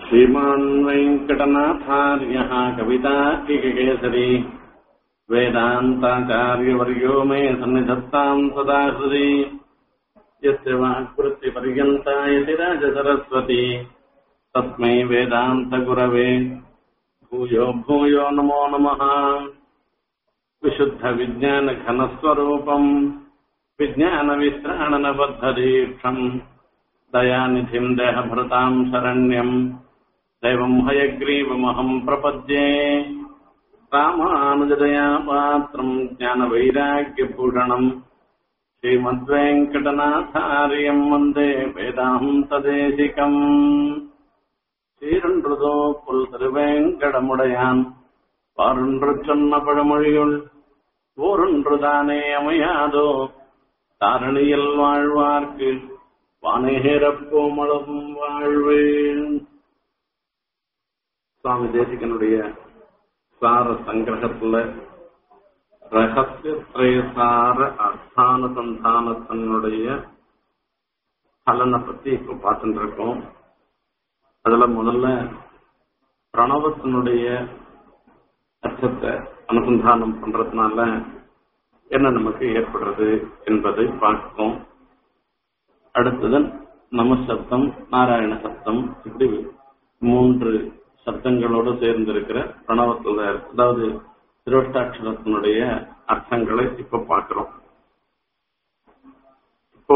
श्रीमान् वेङ्कटनाथार्यः कवितार्किककेसरी वेदान्ताचार्यवर्यो मे सन्निधत्ताम् सदा हृदि यस्य वाक्वृत्तिपर्यन्ता यति राजसरस्वती तस्मै वेदान्तगुरवे भूयो भूयो नमो नमः विशुद्धविज्ञानघनस्वरूपम् विज्ञानविश्राणनबद्धदीक्षम् दयानिधिम् देहभृताम् शरण्यम् दैवम् हयग्रीवमहम् प्रपद्ये रामानुजदया पात्रम् ज्ञानवैराग्यभूषणम् श्रीमद्वेङ्कटनाथार्यम् वन्दे वेदान्तदेशिकम् சீரன்றுதோ புல் திருவேங்கடமுடையான் பாருன்று சொன்ன பழமொழியுள் ஓரொன்றுதானே அமையாதோ தாரணியில் வாழ்வார்க்கு வானேரப்போமளம் வாழ்வே சுவாமி தேசிகனுடைய சார சங்கிரகத்துல ரகசிய திரயசார அர்த்தானுசந்தானத்தினுடைய பலனை பத்தி இப்ப பார்த்துட்டு இருக்கோம் அதுல முதல்ல பிரணவத்தினுடைய அர்த்தத்தை அனுசந்தானம் பண்றதுனால என்ன நமக்கு ஏற்படுறது என்பதை பார்க்கிறோம் அடுத்தது நம சப்தம் நாராயண சப்தம் இப்படி மூன்று சப்தங்களோடு சேர்ந்திருக்கிற பிரணவத்துல அதாவது திருவட்டாட்சரத்தினுடைய அர்த்தங்களை இப்ப பார்க்கிறோம் இப்போ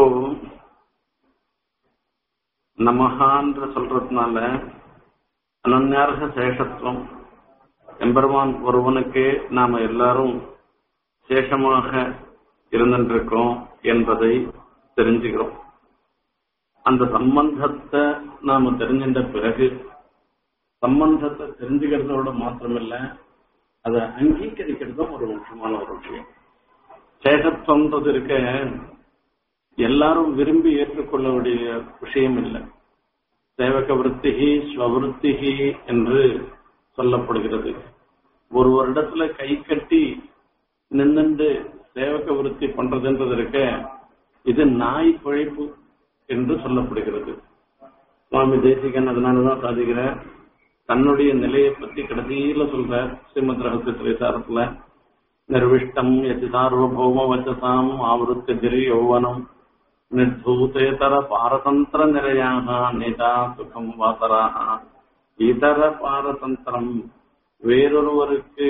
நமஹான்ற சொல்றதுனால அனன்யார்க சேஷத்துவம் எம்பெருமான் ஒருவனுக்கே நாம எல்லாரும் சேஷமாக இருந்திருக்கோம் என்பதை தெரிஞ்சுக்கிறோம் அந்த சம்பந்தத்தை நாம தெரிஞ்சின்ற பிறகு சம்பந்தத்தை தெரிஞ்சுக்கிறதோட மாத்திரமில்ல அதை அங்கீகரிக்கிறதும் ஒரு முக்கியமான ஒரு விஷயம் சேஷத்துவம்ன்றது இருக்க எல்லாரும் விரும்பி ஏற்றுக்கொள்ளக்கூடிய விஷயம் இல்லை சேவக விற்த்திகி ஸ்வவிருத்திகி என்று சொல்லப்படுகிறது ஒரு வருடத்துல கை கட்டி நின்று சேவக விருத்தி பண்றதுன்றது இருக்க இது நாய் பழைப்பு என்று சொல்லப்படுகிறது சுவாமி தேசிகன் அதனாலதான் சாதிக்கிற தன்னுடைய நிலையை பத்தி கடைசியில சொல்ற ஸ்ரீமத் ரகசிய திரைசாரத்துல நிர்விஷ்டம் எதி சார்வபௌம வச்சசாம் ஆவருத்த திரி யௌவனம் ನಿರ್ಧೂತೇತರ ಪಾರತಂತ್ರ ನಿರಯಾಹ நிதா சுகம் வாசராக இதர பாரதந்திரம் வேறொருவருக்கு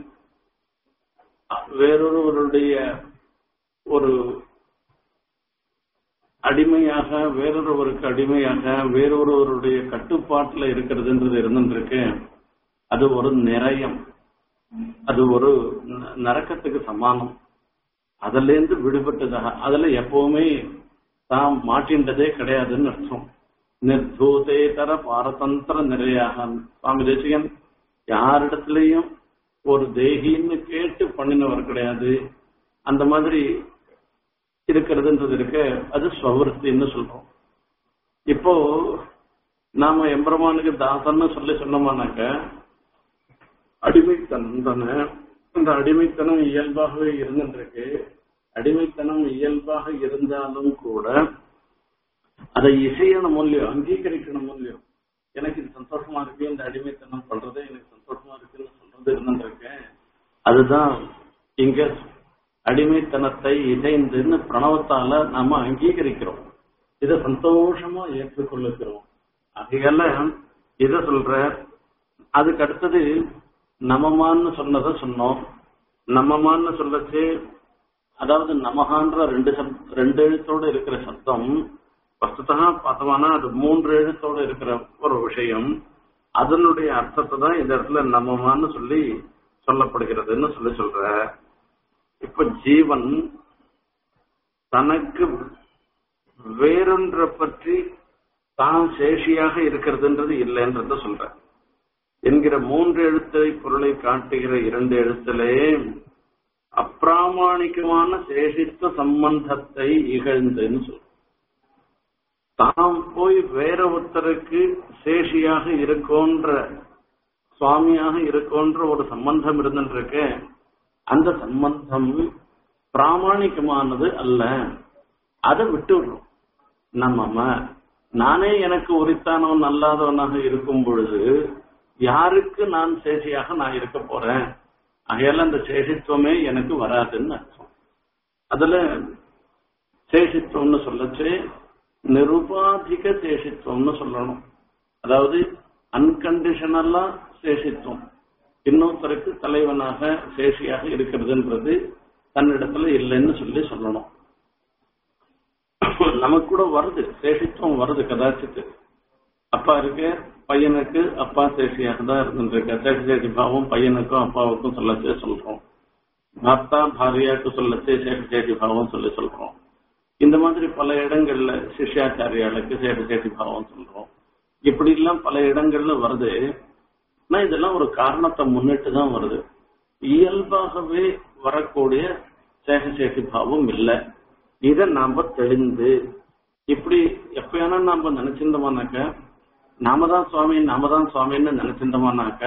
வேறொருவருடைய ஒரு அடிமையாக வேறொருவருக்கு அடிமையாக வேறொருவருடைய கட்டுப்பாட்டுல இருக்கிறதுன்றது இருந்துருக்கு அது ஒரு நிறையம் அது ஒரு நரக்கத்துக்கு சமானம் அதுல இருந்து விடுபட்டதாக அதுல எப்பவுமே தாம் மாட்டின்றதே கிடையாதுன்னு அர்த்தம் நிர்தூதேதர பாரதந்திர நிறையாக சுவாமி தேசிகன் யாரிடத்திலையும் ஒரு தேகின்னு கேட்டு பண்ணினவர் கிடையாது அந்த மாதிரி இருக்கிறதுன்றது இருக்க அது ஸ்வவருத்தின்னு சொல்றோம் இப்போ நாம எம்பெருமானுக்கு தாசன்னு சொல்லி சொன்னோமானாக்க அடிமைத்தனம் தானே அந்த அடிமைத்தனம் இயல்பாகவே இருந்துருக்கு அடிமைத்தனம் இயல்பாக இருந்தாலும் கூட அதை இசையணும் மூலியம் அங்கீகரிக்கணும் மூலியம் எனக்கு இது சந்தோஷமா இருக்கு இந்த அடிமைத்தனம் பண்றதே எனக்கு சந்தோஷமா இருக்குன்னு சொல்றது இருந்துருக்கேன் அதுதான் இங்க அடிமைத்தனத்தை இசைந்துன்னு பிரணவத்தால நாம அங்கீகரிக்கிறோம் இதை சந்தோஷமா ஏற்றுக்கொள்ளுகிறோம் ஆகையால இத சொல்ற அதுக்கு அடுத்தது நமமான்னு சொன்னதை சொன்னோம் நமமான்னு சொல்லச்சு அதாவது நமகான்ற ரெண்டு சப் ரெண்டு எழுத்தோடு இருக்கிற சப்தம் வஸ்துதா பார்த்தோம்னா அது மூன்று எழுத்தோடு இருக்கிற ஒரு விஷயம் அதனுடைய அர்த்தத்தை தான் இந்த இடத்துல நமமான்னு சொல்லி சொல்லப்படுகிறதுன்னு சொல்லி சொல்ற இப்ப ஜீவன் தனக்கு வேறொன்ற பற்றி தான் சேஷியாக இருக்கிறதுன்றது இல்லைன்றத சொல்ற என்கிற மூன்று எழுத்தை பொருளை காட்டுகிற இரண்டு எழுத்திலே அப்பிராமாணிகமான சேஷித்த சம்பந்தத்தை இகழ்ந்துன்னு சொல்ற தாம் போய் வேற ஒருத்தருக்கு சேஷியாக இருக்கோன்ற சுவாமியாக இருக்கோன்ற ஒரு சம்பந்தம் இருந்துருக்கு அந்த சம்பந்தம் பிராமணிகமானது அல்ல அதை விட்டுடுறோம் நம்ம நானே எனக்கு உரித்தானவன் அல்லாதவனாக இருக்கும் பொழுது யாருக்கு நான் சேஷியாக நான் இருக்க போறேன் ஆகையால அந்த சேஷித்துவமே எனக்கு வராதுன்னு அர்த்தம் அதுல சேஷித்துவம்னு சொல்லச்சு நிருபாதிக சேஷித்துவம்னு சொல்லணும் அதாவது அன்கண்டிஷனலா சேஷித்துவம் இன்னொருத்தருக்கு தலைவனாக சேஷியாக இருக்கிறதுன்றது தன்னிடத்துல இல்லைன்னு சொல்லி சொல்லணும் நமக்கு கூட வருது சேஷித்துவம் வருது கதாச்சித்து அப்பா இருக்கு பையனுக்கு அப்பா சேஷியாக தான் இருந்துருக்கு சேஷி சேஷி பாவம் பையனுக்கும் அப்பாவுக்கும் சொல்லச்சே சொல்றோம் பர்த்தா பாரியாக்கு சொல்லச்சே சேஷி சேஷி பாவம் சொல்லி சொல்றோம் இந்த மாதிரி பல இடங்கள்ல சிஷ்யாச்சாரியாளுக்கு சேஷி சேஷி பாவம் சொல்றோம் இப்படி எல்லாம் பல இடங்கள்ல வருது ஆனா இதெல்லாம் ஒரு காரணத்தை முன்னிட்டு தான் வருது இயல்பாகவே வரக்கூடிய சேஷ சேஷி பாவம் இல்லை இதை நாம தெளிந்து இப்படி எப்பயானா நாம நினைச்சிருந்தோமானாக்க நாம தான் சுவாமி நாம தான் சுவாமின்னு நினைச்சிருந்தோமானாக்க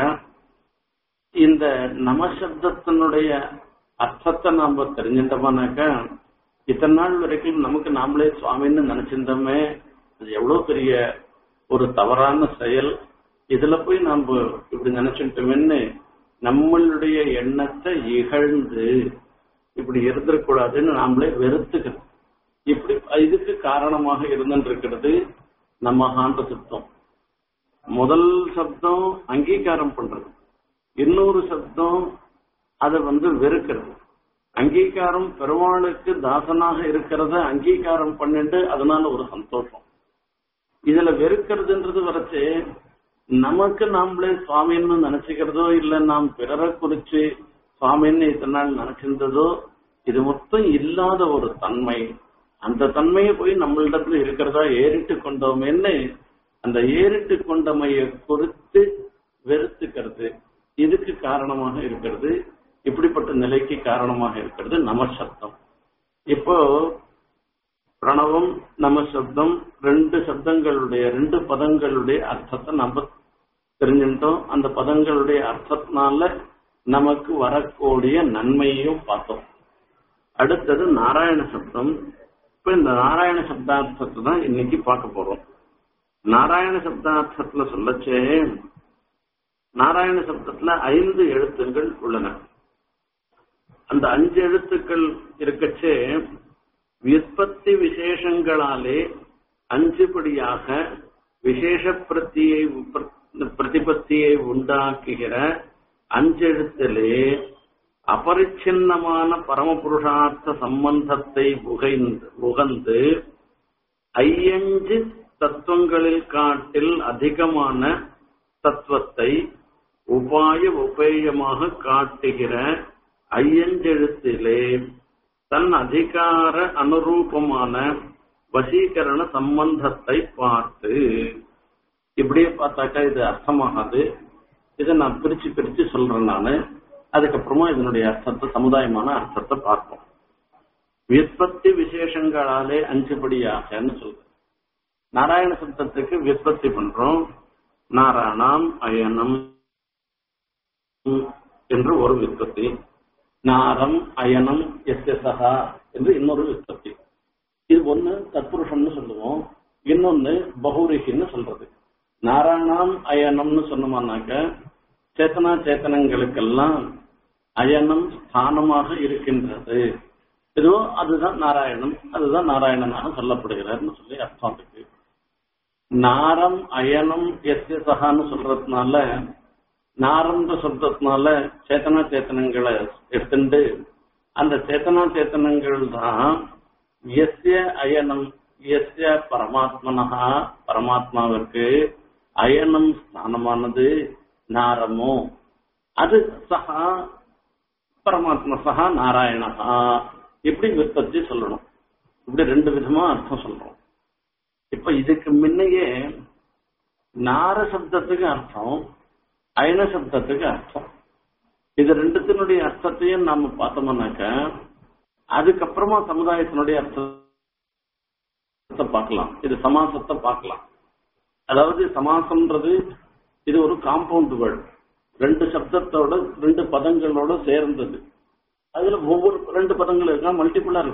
இந்த நமசப்தத்தினுடைய அர்த்தத்தை நாம தெரிஞ்சிருந்தோமானாக்க இத்தனை நாள் வரைக்கும் நமக்கு நாமளே சுவாமின்னு நினைச்சிருந்தோமே அது எவ்வளவு பெரிய ஒரு தவறான செயல் இதுல போய் நாம இப்படி நினைச்சுட்டோம்னு நம்மளுடைய எண்ணத்தை இகழ்ந்து இப்படி இருந்துடக்கூடாதுன்னு நாமளே வெறுத்துக்கணும் இப்படி இதுக்கு காரணமாக இருந்துருக்கிறது நம்ம ஆண்ட சப்தம் முதல் சப்தம் அங்கீகாரம் பண்றது இன்னொரு சப்தம் அதை வந்து வெறுக்கிறது அங்கீகாரம் பெருமாளுக்கு தாசனாக இருக்கிறத அங்கீகாரம் பண்ணிட்டு அதனால ஒரு சந்தோஷம் இதுல வெறுக்கிறதுன்றது வரைச்சு நமக்கு நாமளே சுவாமின்னு நினைச்சுக்கிறதோ இல்ல நாம் பிறரை குறிச்சு சுவாமின்னு இத்தனை நாள் நினைச்சிருந்ததோ இது மொத்தம் இல்லாத ஒரு தன்மை அந்த தன்மையை போய் நம்மளிடத்துல இருக்கிறதா ஏறிட்டு கொண்டோமேன்னு அந்த ஏறிட்டு கொண்டமையை குறித்து வெறுத்துக்கிறது இதுக்கு காரணமாக இருக்கிறது இப்படிப்பட்ட நிலைக்கு காரணமாக இருக்கிறது நம சப்தம் இப்போ பிரணவம் நம சப்தம் ரெண்டு சப்தங்களுடைய ரெண்டு பதங்களுடைய அர்த்தத்தை நம்ம தெரிஞ்சுட்டோம் அந்த பதங்களுடைய அர்த்தத்தினால நமக்கு வரக்கூடிய நன்மையையும் பார்த்தோம் அடுத்தது நாராயண சப்தம் இப்ப இந்த நாராயண சப்தார்த்தத்தை தான் இன்னைக்கு பார்க்க போறோம் நாராயண சப்தார்த்தத்துல சொல்லச்சே நாராயண சப்தத்துல ஐந்து எழுத்துங்கள் உள்ளன அந்த அஞ்சு எழுத்துக்கள் இருக்கச்சே விற்பத்தி விசேஷங்களாலே அஞ்சுபடியாக விசேஷ பிரத்தியை பிரதிபத்தியை உண்டாக்குகிற அஞ்செழுத்திலே அபரிச்சின்னமான பரமபுருஷார்த்த சம்பந்தத்தை புகைந்து புகந்து ஐயஞ்சு தத்துவங்களில் காட்டில் அதிகமான தத்துவத்தை உபாய உபேயமாக காட்டுகிற ஐயஞ்செழுத்திலே தன் அதிகார அனுரூபமான வசீகரண சம்பந்தத்தை பார்த்து இப்படியே பார்த்தாக்கா இது அர்த்தமாகாது இதை நான் பிரிச்சு பிரிச்சு சொல்றேன் நானு அதுக்கப்புறமா இதனுடைய அர்த்தத்தை சமுதாயமான அர்த்தத்தை பார்ப்போம் விற்பத்தி விசேஷங்களாலே அஞ்சுபடியாகன்னு சொல்றேன் நாராயண சப்தத்துக்கு விற்பத்தி பண்றோம் நாராயணம் அயனம் என்று ஒரு விற்பத்தி நாரம் அயனம் எஸ்எஸ்ஹா என்று இன்னொரு விற்பத்தி இது ஒண்ணு தத்புருஷம்னு சொல்லுவோம் இன்னொன்னு பகுரிகின்னு சொல்றது நாராயணம் அயனம்னு சொன்னோம்னாக்க சேத்தனா சேத்தனங்களுக்கெல்லாம் அயனம் ஸ்தானமாக இருக்கின்றது இதோ அதுதான் நாராயணம் அதுதான் நாராயணனாக சொல்லப்படுகிறார்னு சொல்லி அர்த்தம் இருக்கு நாரம் அயனம் எஸ்எஸ்ஹான்னு சொல்றதுனால நாரம்ன்ற சொல்றதுனால சேத்தனா சேத்தனங்களை எடுத்துட்டு அந்த சேத்தனா சேத்தனங்கள் தான் எஸ்ய அயனம் எஸ்ய பரமாத்மனஹா பரமாத்மாவிற்கு அயனம் ஸ்தானமானது நாரமோ அது சகா பரமாத்மா சகா நாராயணஹா இப்படி விற்பத்தி சொல்லணும் இப்படி ரெண்டு விதமா அர்த்தம் சொல்றோம் இப்ப இதுக்கு முன்னையே நார சப்தத்துக்கு அர்த்தம் அயன சப்தத்துக்கு அர்த்தம் இது ரெண்டுத்தினுடைய அர்த்தத்தையும் நாம பார்த்தோம்னாக்க அதுக்கப்புறமா சமுதாயத்தினுடைய அர்த்தத்தை பார்க்கலாம் இது சமாசத்தை பார்க்கலாம் அதாவது சமாசம்ன்றது இது ஒரு காம்பவுண்ட் வேர்டு ரெண்டு சப்தத்தோட ரெண்டு பதங்களோட சேர்ந்தது அதுல ஒவ்வொரு ரெண்டு பதங்கள் இருக்கா மல்டிபிளா இருக்கும்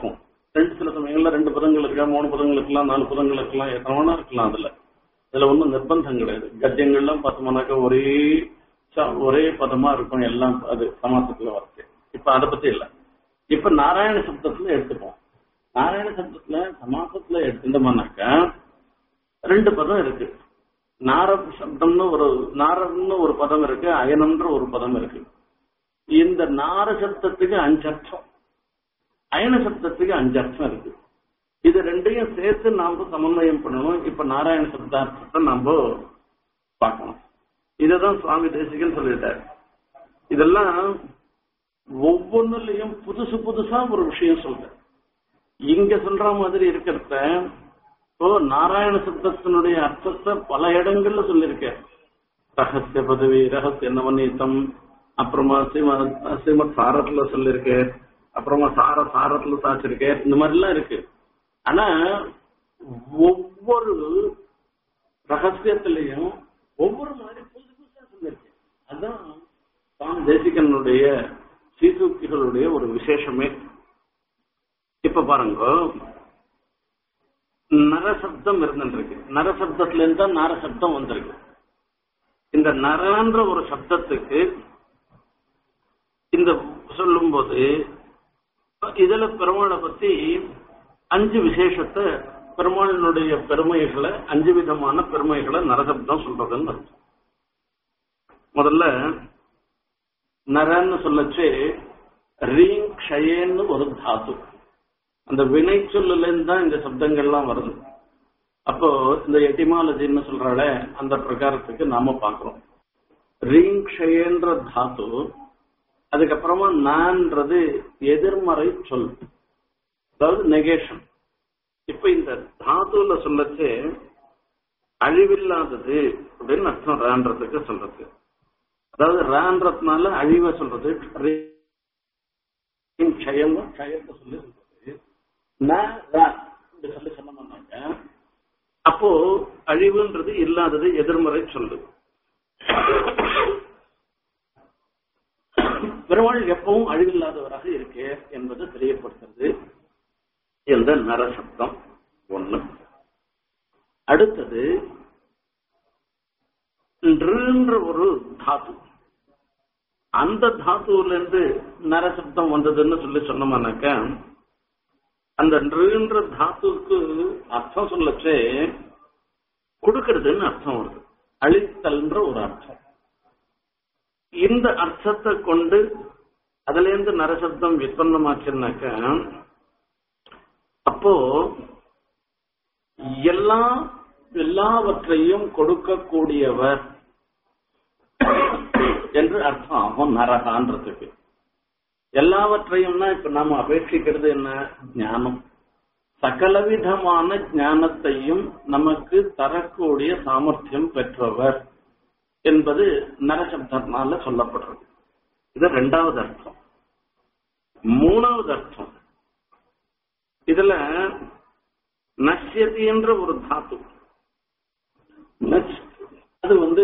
ரெண்டு சில சமயங்கள்ல ரெண்டு பதங்களுக்கு மூணு பதங்களுக்கெல்லாம் நாலு பதங்களுக்கெல்லாம் எத்தனை இருக்கலாம் அதுல இதுல ஒன்றும் நிர்பந்தம் கிடையாது கத்தியங்கள்லாம் பார்த்தோம்னாக்கா ஒரே ச- ஒரே பதமா இருக்கும் எல்லாம் அது சமாசத்துல வரது இப்ப அதை பத்தி இல்ல இப்ப நாராயண சப்தத்துல எடுத்துப்போம் நாராயண சப்தத்துல சமாசத்துல எடுத்துட்டோம்னாக்கா ரெண்டு பதம் இருக்கு நார சப்தம்னு ஒரு நாரன்னு ஒரு பதம் இருக்கு அயனம்ன்ற ஒரு பதம் இருக்கு இந்த நார சப்தத்துக்கு அஞ்சு அர்த்தம் அயன சப்தத்துக்கு அஞ்சு அர்த்தம் இருக்கு இது ரெண்டையும் சேர்த்து நாம சமன்வயம் பண்ணணும் இப்ப நாராயண சப்தார்த்தத்தை நாம பார்க்கணும் இததான் சுவாமி தேசிகன் சொல்லிட்டார் இதெல்லாம் ஒவ்வொன்னுலயும் புதுசு புதுசா ஒரு விஷயம் சொல்றேன் இங்க சொல்ற மாதிரி இருக்கிறத இப்போ நாராயண சப்தத்தினுடைய அர்த்தத்தை பல இடங்கள்ல சொல்லியிருக்கேன் ரகசிய பதவி ரகசிய நவநீதம் அப்புறமா ஸ்ரீமத் ஸ்ரீமத் சாரத்துல சொல்லியிருக்கேன் அப்புறமா சார சாரத்துல சாச்சிருக்கேன் இந்த மாதிரி எல்லாம் இருக்கு ஆனா ஒவ்வொரு ரகசியத்திலையும் ஒவ்வொரு மாதிரி புதுசு புதுசா சொல்லியிருக்கேன் அதான் சுவாமி தேசிகனுடைய சீசூக்திகளுடைய ஒரு விசேஷமே இப்ப பாருங்க நரசப்தம் இருந்துருக்கு நரசப்தத்துல இருந்து தான் நரசப்தம் வந்திருக்கு இந்த நரன்ற ஒரு சப்தத்துக்கு இந்த சொல்லும்போது இதுல பெருமாளை பத்தி அஞ்சு விசேஷத்தை பெருமாளினுடைய பெருமைகளை அஞ்சு விதமான பெருமைகளை நரசப்தம் சொல்றதுன்னு அர்த்தம் முதல்ல நரன்னு சொல்லச்சு ரீங் க்ஷயேன்னு ஒரு தாத்து அந்த வினை சொல்லுல இருந்து தான் இந்த சப்தங்கள்லாம் வருது அப்போ இந்த எட்டிமாலஜின்னு சொல்றால அந்த பிரகாரத்துக்கு நாம பாக்குறோம் ரீங் க்ஷயன்ற தாத்து அதுக்கப்புறமா நான்றது எதிர்மறை சொல் அதாவது நெகேஷன் இப்ப இந்த தாத்துல சொல்லச்சு அழிவில்லாதது அப்படின்னு அர்த்தம் ரான்றதுக்கு சொல்றது அதாவது ரான்றதுனால அழிவை சொல்றது க்ஷயம் க்ஷயத்தை சொல்லி சொல்றது ந ரா இப்படி சொல்லி சொன்னோம்னாக்க அப்போ அழிவுன்றது இல்லாதது எதிர்மறை சொல்லு பெருமாள் எப்பவும் அழிவில்லாதவராக இருக்கு என்பது தெரியப்படுத்துறது இந்த நரசப்தம் ஒண்ணு அடுத்தது நின்ற ஒரு தாத்து அந்த தாத்துவுல இருந்து நரசப்தம் வந்ததுன்னு சொல்லி சொன்னோம்னாக்க அந்த நின்ற தாத்துவுக்கு அர்த்தம் சொல்லச்சே கொடுக்கறதுன்னு அர்த்தம் வருது அழித்தல்ன்ற ஒரு அர்த்தம் இந்த அர்த்தத்தை கொண்டு அதுல இருந்து நரசப்தம் விற்பன்னமாச்சுன்னாக்க அப்போ எல்லா எல்லாவற்றையும் கொடுக்கக்கூடியவர் என்று அர்த்தம் ஆகும் நரகான்றதுக்கு எல்லாவற்றையும்னா இப்ப நாம அபேட்சிக்கிறது என்ன ஞானம் சகலவிதமான ஞானத்தையும் நமக்கு தரக்கூடிய சாமர்த்தியம் பெற்றவர் என்பது நரசப்தத்தினால சொல்லப்படுறது இது ரெண்டாவது அர்த்தம் மூணாவது அர்த்தம் இதுல நஷ்யதி என்ற ஒரு தாத்து நஷ்- அது வந்து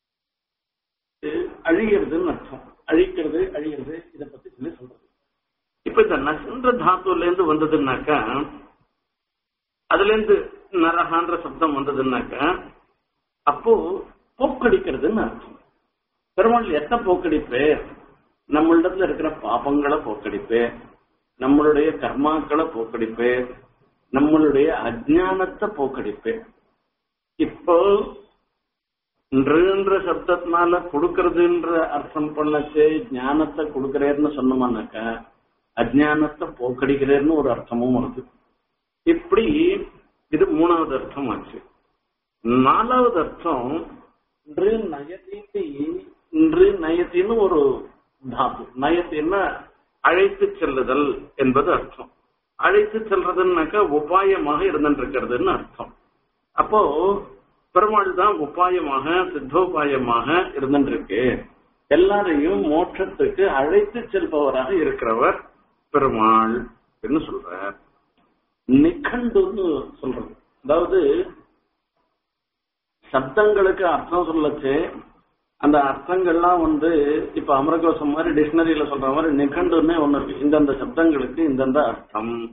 அழிகிறதுன்னு அர்த்தம் அழிக்கிறது அழிகிறது இத பத்தி சொல்லி சொல்றது இப்ப இந்த நஷ்ன்ற தாத்துல இருந்து வந்ததுன்னாக்கா அதுல இருந்து நரகான்ற சப்தம் வந்ததுன்னாக்கா அப்போ போக்கடிக்கிறதுன்னு அர்த்தம் பெருமாள் எத்த போக்கடிப்பேர் நம்மளிடத்துல இருக்கிற பாபங்களை போக்கடிப்பேர் நம்மளுடைய கர்மாக்களை போக்கடிப்பேர் நம்மளுடைய அஜ்ஞானத்தை போக்கடிப்பேர் இப்போ இன்றுன்ற சப்தத்தினால கொடுக்கறதுன்ற அர்த்தம் பண்ணச்சு ஞானத்தை கொடுக்கிறேன்னு சொன்னோம்னாக்கா அஜ்ஞானத்தை போக்கடிக்கிறேன்னு ஒரு அர்த்தமும் வருது இப்படி இது மூணாவது அர்த்தம் ஆச்சு நாலாவது அர்த்தம் இன்று நயதீதி இன்று நயத்தின்னு ஒரு தாத்து நயத்தின்னா அழைத்து செல்லுதல் என்பது அர்த்தம் அழைத்து செல்றதுன்னாக்கா உபாயமாக இருந்துருக்கிறதுன்னு அர்த்தம் அப்போ பெருமாள் தான் உபாயமாக சித்தோபாயமாக இருந்துருக்கு எல்லாரையும் மோட்சத்துக்கு அழைத்து செல்பவராக இருக்கிறவர் பெருமாள் என்று சொல்றார் நிகண்டுன்னு சொல்றது அதாவது சப்தங்களுக்கு அர்த்தம் சொல்லச்சு அந்த அர்த்தங்கள்லாம் வந்து இப்ப அமரகோசம் மாதிரி டிக்ஷனரியில சொல்ற மாதிரி நிகண்டுன்னே ஒண்ணு இருக்கு இந்தந்த சப்தங்களுக்கு இந்தந்த அர்த்தம்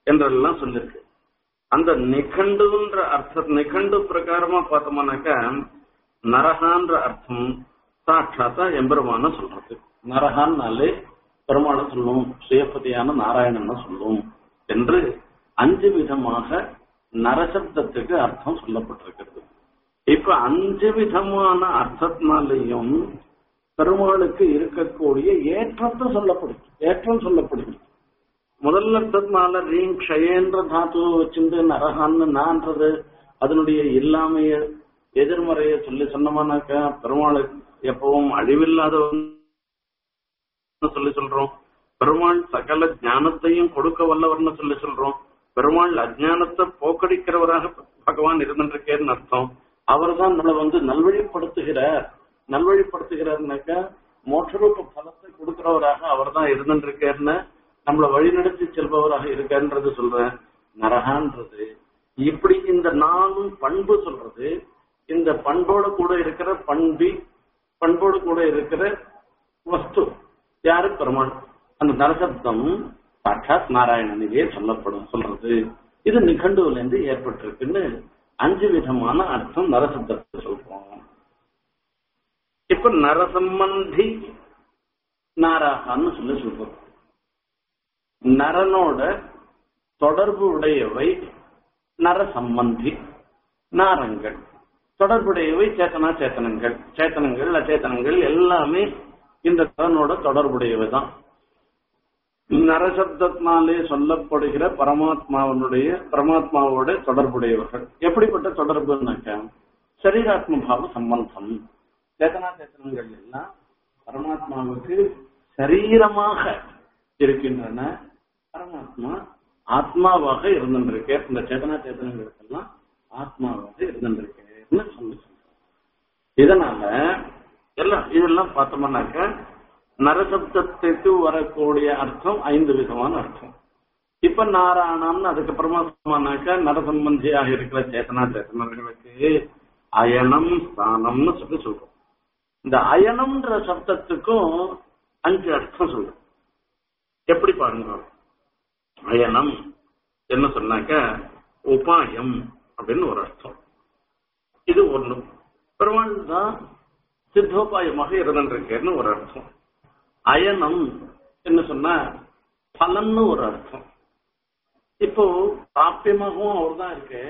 என்றெல்லாம் சொல்லிருக்கு அந்த நிகண்டுன்ற அர்த்த நிகண்டு பிரகாரமா பார்த்தோம்னாக்கா நரகான்ற அர்த்தம் சாட்சாத்தா எம்பெருமான சொல்றது நரகான்னாலே பெருமாளை சொல்லும் சுயப்பதியான நாராயணன் சொல்லும் என்று அஞ்சு விதமாக நரசப்தத்துக்கு அர்த்தம் சொல்லப்பட்டிருக்கிறது இப்ப அஞ்சு விதமான அர்த்தத்தினாலையும் பெருமாளுக்கு இருக்கக்கூடிய ஏற்றத்தை சொல்லப்படுது ஏற்றம் சொல்லப்படுது முதல் அர்த்தத்தினால ரீம் க்ஷயேன்ற தாத்து வச்சிருந்து நரகான்னு நான்றது அதனுடைய இல்லாமைய எதிர்மறைய சொல்லி சொன்னோம்னாக்கா பெருமாள் எப்பவும் அழிவில்லாதவன் சொல்லி சொல்றோம் பெருமாள் சகல ஞானத்தையும் கொடுக்க வல்லவர்னு சொல்லி சொல்றோம் பெருமாள் அஜானத்தை போக்கடிக்கிறவராக பகவான் இருந்திருக்கேன்னு அர்த்தம் அவர் தான் நம்மளை வந்து நல்வழிப்படுத்துகிறார் நல்வழிப்படுத்துகிறார்னாக்கா மோட்சரூப பலத்தை கொடுக்கிறவராக அவர் தான் இருந்திருக்காருன்னு நம்மளை வழிநடத்தி செல்பவராக இருக்கான்றது சொல்றேன் நரகான்றது இப்படி இந்த நாளும் பண்பு சொல்றது இந்த பண்போடு கூட இருக்கிற பண்பி பண்போடு கூட இருக்கிற வஸ்து யாரு பெருமாள் அந்த நரசப்தம் சாட்சாத் நாராயணனையே சொல்லப்படும் சொல்றது இது நிகண்டுல இருந்து ஏற்பட்டிருக்குன்னு அஞ்சு விதமான அர்த்தம் நரசப்தத்தை சொல்றோம் இப்ப நரசம்பந்தி நாராகான்னு சொல்லி சொல்றோம் நரனோட தொடர்பு உடையவை நரசம்பந்தி நாரங்கள் தொடர்புடையவை சேத்தனா சேத்தனங்கள் சேத்தனங்கள் அச்சேத்தனங்கள் எல்லாமே இந்த நரனோட தொடர்புடையவை தான் நரசப்தத்தினாலே சொல்லப்படுகிற பரமாத்மாவனுடைய பரமாத்மாவோட தொடர்புடையவர்கள் எப்படிப்பட்ட தொடர்புனாக்க சரீராத்ம பாவ சம்பந்தம் சேதனா சேத்தனங்கள் எல்லாம் பரமாத்மாவுக்கு சரீரமாக இருக்கின்றன பரமாத்மா ஆத்மாவாக இருந்திருக்கே இந்த சேதனா சேத்தனங்களுக்கெல்லாம் ஆத்மாவாக இருந்திருக்கேன்னு சொல்லி இதனால எல்லாம் இதெல்லாம் பார்த்தோம்னாக்க நரசப்தத்துக்கு வரக்கூடிய அர்த்தம் ஐந்து விதமான அர்த்தம் இப்ப நாராயணம்னு அதுக்கப்புறமா சொன்னாக்க நரசம்பந்தியாக இருக்கிற சேத்தனா சேத்தனர்களுக்கு அயனம் ஸ்தானம்னு சொல்லி சொல்றோம் இந்த அயனம்ன்ற சப்தத்துக்கும் அஞ்சு அர்த்தம் சொல்றோம் எப்படி பாருங்க அயனம் என்ன சொன்னாக்க உபாயம் அப்படின்னு ஒரு அர்த்தம் இது ஒண்ணு பெருமாள் தான் சித்தோபாயமாக இருந்திருக்கேன்னு ஒரு அர்த்தம் அயனம் என்ன சொன்னா பலன்னு ஒரு அர்த்தம் இப்போ பிராபியமாகவும் அவர் தான் இருக்கு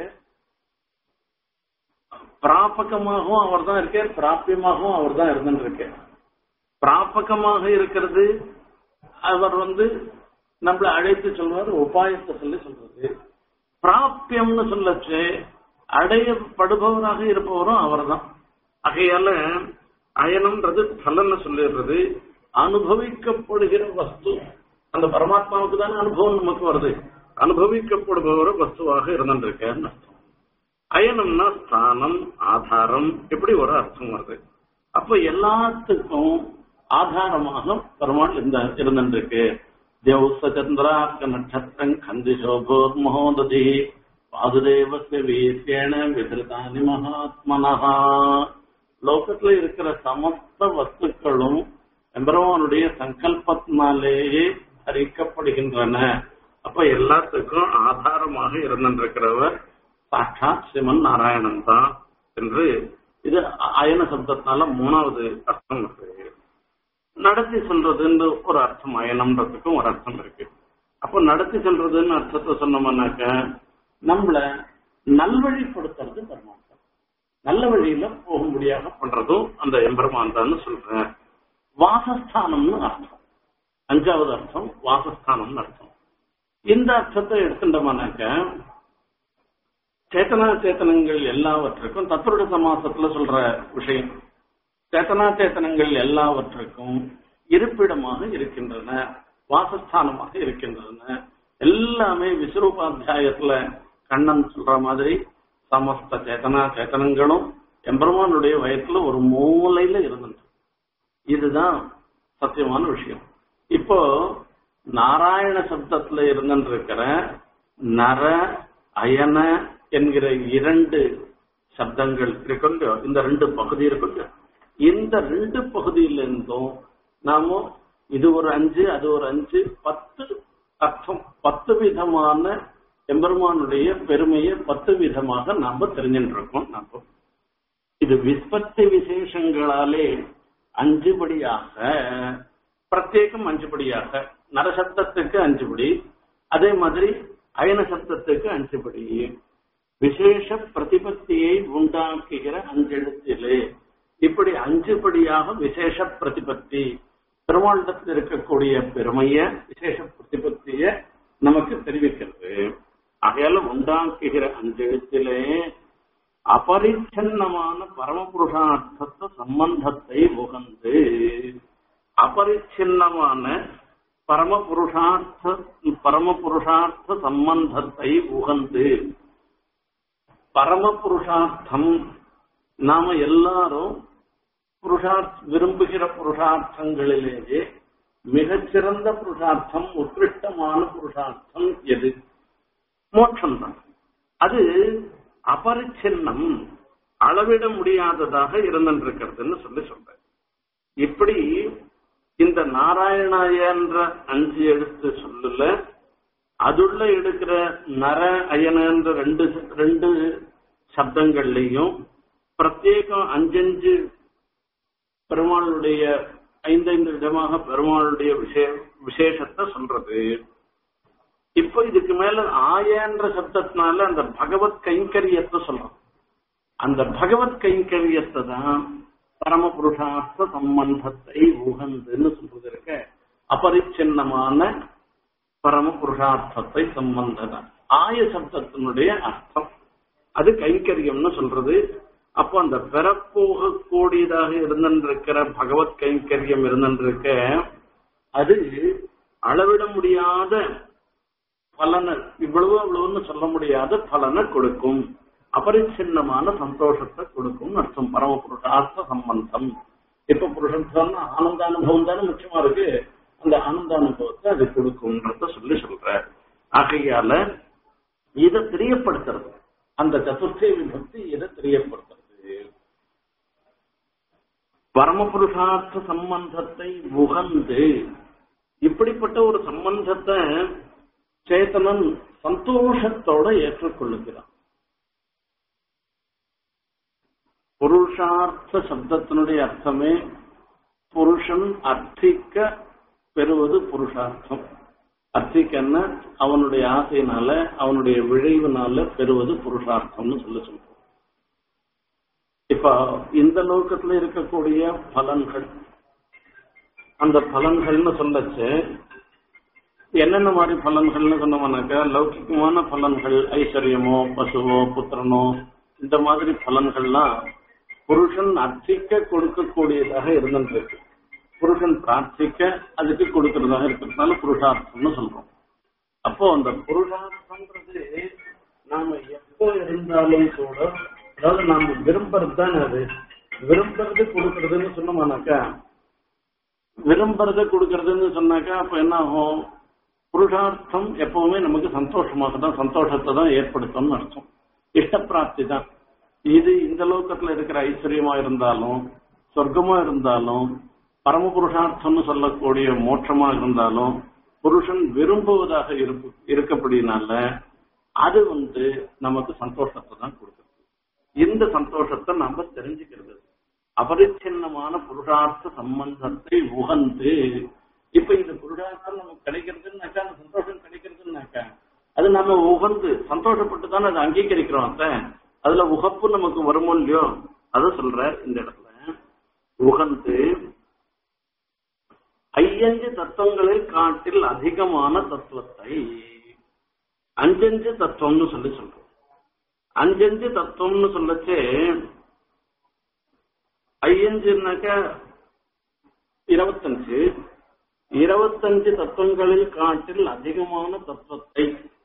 பிராபகமாகவும் அவர் தான் இருக்கார் பிராபியமாகவும் அவர் தான் இருந்துருக்கு பிராபகமாக இருக்கிறது அவர் வந்து நம்மளை அழைத்து சொல்வார் உபாயத்தை சொல்லி சொல்றது பிராபியம்னு சொல்லச்சு அடையப்படுபவராக இருப்பவரும் அவர் தான் ஆகையால அயனம்ன்றது பலன்னு சொல்லிடுறது அனுபவிக்கப்படுகிற வஸ்து அந்த பரமாத்மாவுக்கு தானே அனுபவம் நமக்கு வருது அனுபவிக்கப்படுபவர் வஸ்துவாக இருந்திருக்கேன்னு அர்த்தம் அயனம்னா ஸ்தானம் ஆதாரம் இப்படி ஒரு அர்த்தம் வருது அப்ப எல்லாத்துக்கும் ஆதாரமாக பெருமாள் இருந்த இருந்திருக்கு தேவசந்திராக்க நட்சத்திரம் கந்தி சோபோர் மகோததி வாசுதேவஸ்ய வீரியேன விதிருதானி மகாத்மனஹா லோகத்துல இருக்கிற சமஸ்த வஸ்துக்களும் எம்பெருமானுடைய சங்கல்பத்தினாலேயே அறிக்கப்படுகின்றன அப்ப எல்லாத்துக்கும் ஆதாரமாக இருந்திருக்கிறவர் சாட்சாத் ஸ்ரீமன் நாராயணன் தான் என்று இது அயன சப்தத்தினால மூணாவது அர்த்தம் இருக்கு நடத்தி சொல்றதுன்னு ஒரு அர்த்தம் அயனம்ன்றதுக்கும் ஒரு அர்த்தம் இருக்கு அப்போ நடத்தி சொல்றதுன்னு அர்த்தத்தை சொன்னோம்னாக்க நம்மள நல்வழிப்படுத்துறது பரமாத்மா நல்ல வழியில போகும்படியாக பண்றதும் அந்த எம்பெருமான் தான் சொல்றேன் வாசஸ்தானம்னு அர்த்தம் அஞ்சாவது அர்த்தம் வாசஸ்தானம்னு அர்த்தம் இந்த அர்த்தத்தை எடுத்துட்டோம்னாக்க சேத்தனா சேத்தனங்கள் எல்லாவற்றுக்கும் தத்துருட சமாசத்துல சொல்ற விஷயம் சேத்தனா சேத்தனங்கள் எல்லாவற்றுக்கும் இருப்பிடமாக இருக்கின்றன வாசஸ்தானமாக இருக்கின்றன எல்லாமே விஸ்வரூபாத்தியாயத்துல கண்ணன் சொல்ற மாதிரி சமஸ்த சேத்தனா சேத்தனங்களும் எம்பெருமானுடைய வயத்துல ஒரு மூலையில இருந்தது இதுதான் சத்தியமான விஷயம் இப்போ நாராயண சப்தத்துல இருந்திருக்கிற நர அயன என்கிற இரண்டு சப்தங்கள் இருக்கொண்டு இந்த ரெண்டு பகுதி இருக்கொண்டு இந்த ரெண்டு பகுதியிலிருந்தும் நாம இது ஒரு அஞ்சு அது ஒரு அஞ்சு பத்து அர்த்தம் பத்து விதமான எம்பெருமானுடைய பெருமையை பத்து விதமாக நாம தெரிஞ்சுட்டு இருக்கோம் நாம இது விஸ்பத்தி விசேஷங்களாலே அஞ்சுபடியாக பிரத்யேகம் அஞ்சுபடியாக நரசப்தத்துக்கு அஞ்சுபடி அதே மாதிரி அயன சப்தத்துக்கு அஞ்சுபடி விசேஷ பிரதிபத்தியை உண்டாக்குகிற அஞ்செழுத்திலே இப்படி அஞ்சுபடியாக விசேஷ பிரதிபத்தி பெருமாண்டத்தில் இருக்கக்கூடிய பெருமைய விசேஷ பிரதிபத்திய நமக்கு தெரிவிக்கிறது ஆகையால உண்டாக்குகிற அஞ்செழுத்திலே அபரிச்சன்னமான பரமபுருஷார்த்தத்தை சம்பந்தத்தை உகந்து அபரிச்சின்னமான பரமபுருஷார்த்த பரமபுருஷார்த்த சம்பந்தத்தை உகந்து பரமபுருஷார்த்தம் நாம எல்லாரும் புருஷார்த்த விரும்புகிற புருஷார்த்தங்களிலேயே மிகச்சிறந்த புருஷார்த்தம் உத்கிருஷ்டமான புருஷார்த்தம் எது மோட்சம் தான் அது அபரிச்சின்னம் அளவிட முடியாததாக இருந்திருக்கிறதுன்னு சொல்லி சொல்றேன் இப்படி இந்த நாராயணாய என்ற அஞ்சு எழுத்து சொல்லல அதுள்ள எடுக்கிற நர அயன என்ற ரெண்டு ரெண்டு சப்தங்கள்லையும் பிரத்யேகம் அஞ்சஞ்சு பெருமாளுடைய ஐந்தைந்து விதமாக பெருமாளுடைய விஷே விசேஷத்தை சொல்றது இப்போ இதுக்கு மேல ஆயன்ற சப்தத்தினால அந்த பகவத் கைங்கரியத்தை சொல்றோம் அந்த பகவத் கைங்கரியத்தை தான் பரமபுருஷார்த்த சம்பந்தத்தை உகந்துன்னு சொல்றது இருக்க அபரிச்சின்னமான பரமபுருஷார்த்தத்தை சம்பந்தம் ஆய சப்தத்தினுடைய அர்த்தம் அது கைங்கரியம்னு சொல்றது அப்போ அந்த பெறப்போக கூடியதாக இருந்திருக்கிற பகவத் கைங்கரியம் இருந்திருக்க அது அளவிட முடியாத பலனை இவ்வளவு அவ்வளவுன்னு சொல்ல முடியாத பலனை கொடுக்கும் அபரிச்சின்னமான சந்தோஷத்தை கொடுக்கும் அர்த்தம் பரமபுருஷார்த்த சம்பந்தம் இப்ப புருஷன் ஆனந்த அனுபவம் தானே முக்கியமா இருக்கு அந்த ஆனந்த அனுபவத்தை அது கொடுக்கும்ன்றத சொல்லி சொல்ற ஆகையால இதை தெரியப்படுத்துறது அந்த சதுர்த்தி விபக்தி இதை தெரியப்படுத்துறது பரமபுருஷார்த்த சம்பந்தத்தை உகந்து இப்படிப்பட்ட ஒரு சம்பந்தத்தை சேத்தனன் சந்தோஷத்தோட ஏற்றுக்கொள்ளுகிறான் புருஷார்த்த சப்தத்தினுடைய அர்த்தமே புருஷன் அர்த்திக்க பெறுவது புருஷார்த்தம் அர்த்திக்கன்னா அவனுடைய ஆசையினால அவனுடைய விழைவுனால பெறுவது புருஷார்த்தம்னு சொல்லி சொல்றோம் இப்ப இந்த லோகத்துல இருக்கக்கூடிய பலன்கள் அந்த பலன்கள்னு சொல்லச்சு என்னென்ன மாதிரி பலன்கள்னு சொன்னோம்னாக்கா லௌகிகமான பலன்கள் ஐஸ்வர்யமோ பசுவோ புத்திரனோ இந்த மாதிரி பலன்கள்லாம் புருஷன் அர்ச்சிக்க கொடுக்கக்கூடியதாக இருந்துருக்கு புருஷன் பிரார்த்திக்க அதுக்கு கொடுக்கறதாக இருக்கிறதுனால புருஷார்த்தம்னு சொல்றோம் அப்போ அந்த புருஷார்த்தம்ன்றது நாம எப்போ இருந்தாலும் கூட அதாவது நாம விரும்புறது தானே அது விரும்புறது கொடுக்கறதுன்னு சொன்னோம்னாக்கா விரும்புறத கொடுக்கறதுன்னு சொன்னாக்கா அப்ப என்ன ஆகும் புருஷார்த்தம் எப்பவுமே நமக்கு சந்தோஷமாக தான் சந்தோஷத்தை தான் ஏற்படுத்தும்னு அர்த்தம் இஷ்டப்பிராப்தி தான் இது இந்த லோகத்துல இருக்கிற ஐஸ்வர்யமா இருந்தாலும் சொர்க்கமா இருந்தாலும் பரமபுருஷார்த்தம்னு சொல்லக்கூடிய மோட்சமா இருந்தாலும் புருஷன் விரும்புவதாக இருப்பு இருக்கப்படினால அது வந்து நமக்கு சந்தோஷத்தை தான் கொடுக்குது இந்த சந்தோஷத்தை நம்ம தெரிஞ்சுக்கிறது அபரிச்சின்னமான புருஷார்த்த சம்பந்தத்தை உகந்து இப்ப இந்த புருஷார்த்தம் நமக்கு கிடைக்கிறதுனாக்கா அந்த சந்தோஷம் கிடைக்கிறதுனாக்கா அது நம்ம உகந்து சந்தோஷப்பட்டு தானே அதை அங்கீகரிக்கிறோம் அத்த அதுல உகப்பு நமக்கு வருமோ இல்லையோ அதை சொல்ற இந்த இடத்துல உகந்து ஐயஞ்சு தத்துவங்களில் காட்டில் அதிகமான தத்துவத்தை அஞ்சஞ்சு தத்துவம்னு சொல்லி சொல்றோம் அஞ்சஞ்சு தத்துவம்னு சொல்லச்சு ஐயஞ்சுனாக்கா இருபத்தஞ்சு இருபத்தஞ்சு தத்துவங்களில் காட்டில் அதிகமான தத்துவத்தை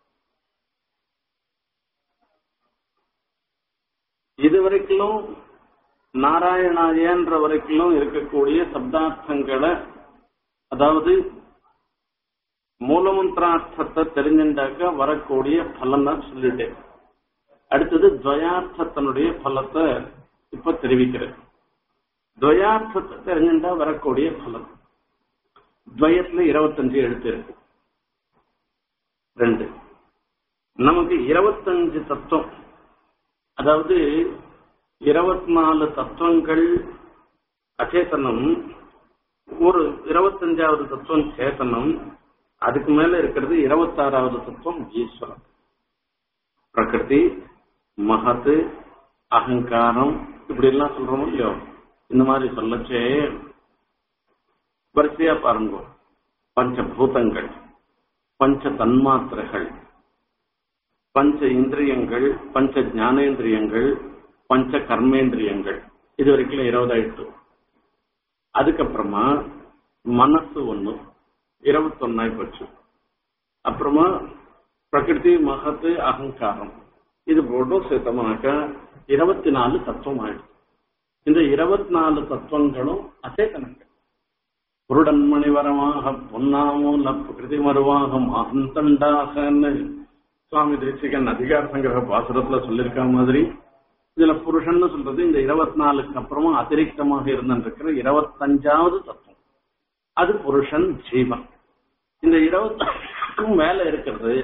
இதுவரைக்கும் நாராயணாயன்ற வரைக்கும் இருக்கக்கூடிய சப்தார்த்தங்களை அதாவது மூலமந்திரார்த்தத்தை தெரிஞ்சுட்டாக்க வரக்கூடிய பலனை சொல்லிட்டேன் அடுத்தது துவயார்த்தத்தினுடைய பலத்தை இப்ப தெரிவிக்கிறேன் துவயார்த்தத்தை தெரிஞ்சுட்டா வரக்கூடிய பலன் துவயத்துல இருபத்தஞ்சு எழுத்து இருக்கு ரெண்டு நமக்கு இருபத்தஞ்சு தத்துவம் அதாவது இருபத்தி நாலு தத்துவங்கள் அச்சேதனம் ஒரு இருபத்தஞ்சாவது தத்துவம் சேத்தனம் அதுக்கு மேல இருக்கிறது இருபத்தாறாவது தத்துவம் ஈஸ்வரம் பிரகிருதி மகத்து அகங்காரம் இப்படி எல்லாம் சொல்றோம் இல்லையோ இந்த மாதிரி சொல்லச்சே வரிசையா பாருங்க பஞ்சபூதங்கள் பஞ்ச தன்மாத்திரைகள் பஞ்ச இந்திரியங்கள் பஞ்ச ஞானேந்திரியங்கள் பஞ்ச கர்மேந்திரியங்கள் இது வரைக்கும் இருபதாயிட்டு அதுக்கப்புறமா மனசு ஒண்ணு இருபத்தொன்னாய் போச்சு அப்புறமா பிரகிருதி மகத்து அகங்காரம் இது போட்டும் சேர்த்தோம்னாக்கா இருபத்தி நாலு தத்துவம் ஆயிடுச்சு இந்த இருபத்தி நாலு தத்துவங்களும் அசேதனங்கள் புருடன்மணி வரமாக பொன்னாமூல பிரகிருதி மருவாக மகந்தண்டாகன்னு சுவாமி தேசிகன் அதிகார சங்கிரக பாசுரத்துல சொல்லியிருக்க மாதிரி இதுல புருஷன்னு சொல்றது இந்த இருபத்தி நாலுக்கு அப்புறமா அதிரிக்தமாக இருந்திருக்கிற இருபத்தஞ்சாவது தத்துவம் அது புருஷன் ஜீவன் இந்த இருபத்தஞ்சுக்கும் மேல இருக்கிறது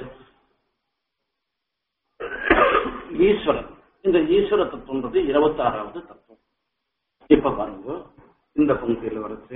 ஈஸ்வரன் இந்த ஈஸ்வர தத்துவன்றது இருபத்தி ஆறாவது தத்துவம் இப்ப பாருங்க இந்த பங்கில வரைச்சு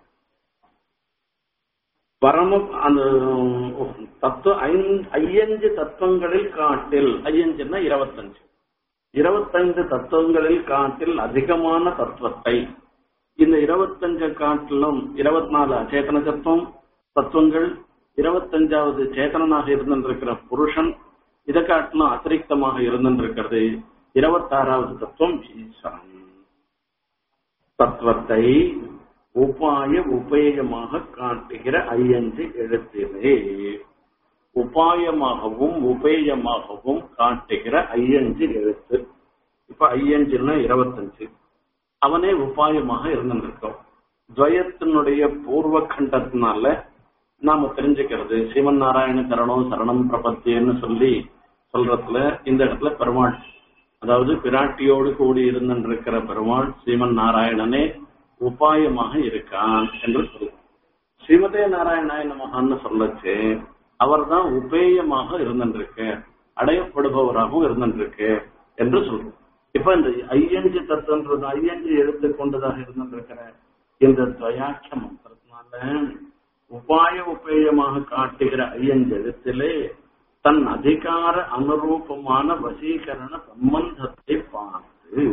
பரம அந்த தத்துவ ஐயஞ்சு தத்துவங்களில் காட்டில் ஐயஞ்சுன்னா இருபத்தஞ்சு இருபத்தைந்து தத்துவங்களில் காட்டில் அதிகமான தத்துவத்தை இந்த இருபத்தஞ்சு காட்டிலும் இருபத்தி நாலு அச்சேதன தத்துவம் தத்துவங்கள் இருபத்தஞ்சாவது சேதனனாக இருந்திருக்கிற புருஷன் இதை காட்டிலும் அதிரிக்தமாக இருந்திருக்கிறது இருபத்தாறாவது தத்துவம் ஈஸ்வரன் தத்துவத்தை உபாய உபேயமாக காட்டுகிற ஐயஞ்சு எழுத்திலே உபாயமாகவும் உபேயமாகவும் காட்டுகிற ஐயஞ்சு எழுத்து இப்ப ஐயஞ்சுன்னா இருபத்தஞ்சு அவனே உபாயமாக இருந்திருக்கோம் துவயத்தினுடைய பூர்வ கண்டத்தினால நாம தெரிஞ்சுக்கிறது சிவன் நாராயண கரணம் சரணம் பிரபத்தியன்னு சொல்லி சொல்றதுல இந்த இடத்துல பெருமாள் அதாவது பிராட்டியோடு கூடி இருந்திருக்கிற பெருமாள் ஸ்ரீமன் நாராயணனே உபாயமாக இருக்கான் என்று சொல்லுவோம் ஸ்ரீமதே நாராயணாய நமகான்னு சொல்லச்சு அவர் தான் உபேயமாக இருந்திருக்கு அடையப்படுபவராகவும் இருந்திருக்கு என்று சொல்றோம் இப்ப இந்த ஐயஞ்சு தத்துவன்றது ஐயஞ்சு எழுத்து கொண்டதாக இருந்திருக்கிற இந்த துவயாட்ச மந்திரத்தினால உபாய உபேயமாக காட்டுகிற ஐயஞ்சு எழுத்திலே தன் அதிகார அனுரூபமான வசீகரண சம்பந்தத்தை பார்த்து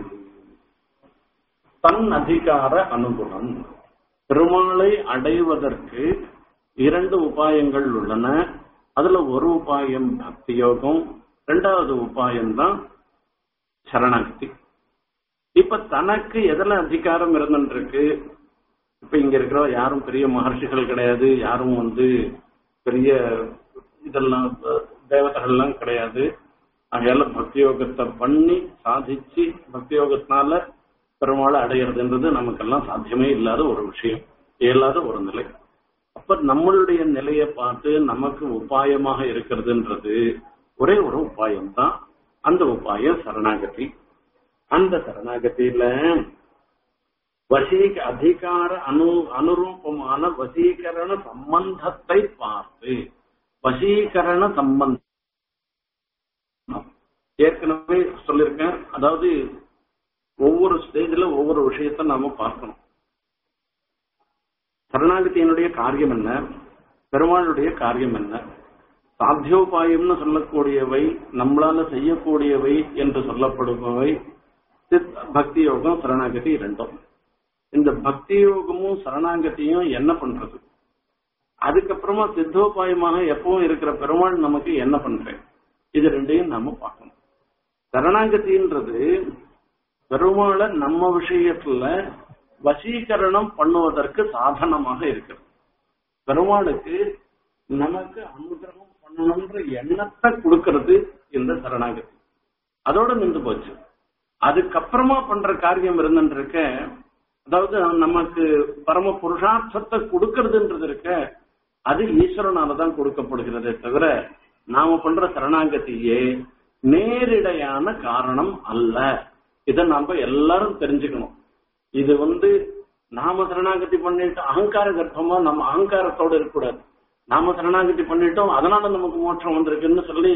தன் அதிகார அனுகுணம் பெருமாளை அடைவதற்கு இரண்டு உபாயங்கள் உள்ளன அதுல ஒரு உபாயம் பக்தி யோகம் இரண்டாவது உபாயம் தான் சரணாகதி இப்ப தனக்கு எதுல அதிகாரம் இருந்துருக்கு இப்ப இங்க இருக்கிற யாரும் பெரிய மகர்ஷிகள் கிடையாது யாரும் வந்து பெரிய இதெல்லாம் தேவதைகள்லாம் கிடையாது அங்கெல்ல பக்தி யோகத்தை பண்ணி சாதிச்சு பக்தி யோகத்தினால பெருமாளை அடையிறதுன்றது நமக்கெல்லாம் சாத்தியமே இல்லாத ஒரு விஷயம் இயலாத ஒரு நிலை அப்ப நம்மளுடைய நிலையை பார்த்து நமக்கு உபாயமாக இருக்கிறதுன்றது ஒரே ஒரு உபாயம் தான் அந்த உபாயம் சரணாகதி அந்த சரணாகதியில வசீக அதிகார அனு அனுரூபமான வசீகரண சம்பந்தத்தை பார்த்து வசீகரண சம்பந்தம் ஏற்கனவே சொல்லியிருக்கேன் அதாவது ஒவ்வொரு ஸ்டேஜ்ல ஒவ்வொரு விஷயத்த நாம பார்க்கணும் சரணாகதியினுடைய காரியம் என்ன பெருமாளுடைய காரியம் என்ன சாத்தியோபாயம்னு சொல்லக்கூடியவை நம்மளால செய்யக்கூடியவை என்று சொல்லப்படுபவை பக்தி யோகம் சரணாகதி இரண்டும் இந்த பக்தி யோகமும் சரணாகதியும் என்ன பண்றது அதுக்கப்புறமா சித்தோபாயமாக எப்பவும் இருக்கிற பெருமாள் நமக்கு என்ன பண்றேன் இது ரெண்டையும் நாம பார்க்கணும் சரணாகதின்றது பெருமாளை நம்ம விஷயத்துல வசீகரணம் பண்ணுவதற்கு சாதனமாக இருக்கிறது பெருமாளுக்கு நமக்கு அனுகிரகம் பண்ணணும்ன்ற எண்ணத்தை கொடுக்கிறது இந்த சரணாகதி அதோட நின்று போச்சு அதுக்கப்புறமா பண்ற காரியம் இருந்துருக்க அதாவது நமக்கு பரம புருஷார்த்தத்தை கொடுக்கறதுன்றது இருக்க அது ஈஸ்வரனாலதான் கொடுக்கப்படுகிறதே தவிர நாம பண்ற சரணாகதியே நேரிடையான காரணம் அல்ல இதை நாம எல்லாரும் தெரிஞ்சுக்கணும் இது வந்து நாம சரணாகதி பண்ணிட்டு அகங்கார கர்ப்பமா நம்ம அகங்காரத்தோட இருக்கக்கூடாது நாம சரணாகதி பண்ணிட்டோம் அதனால நமக்கு மோட்சம் வந்திருக்குன்னு சொல்லி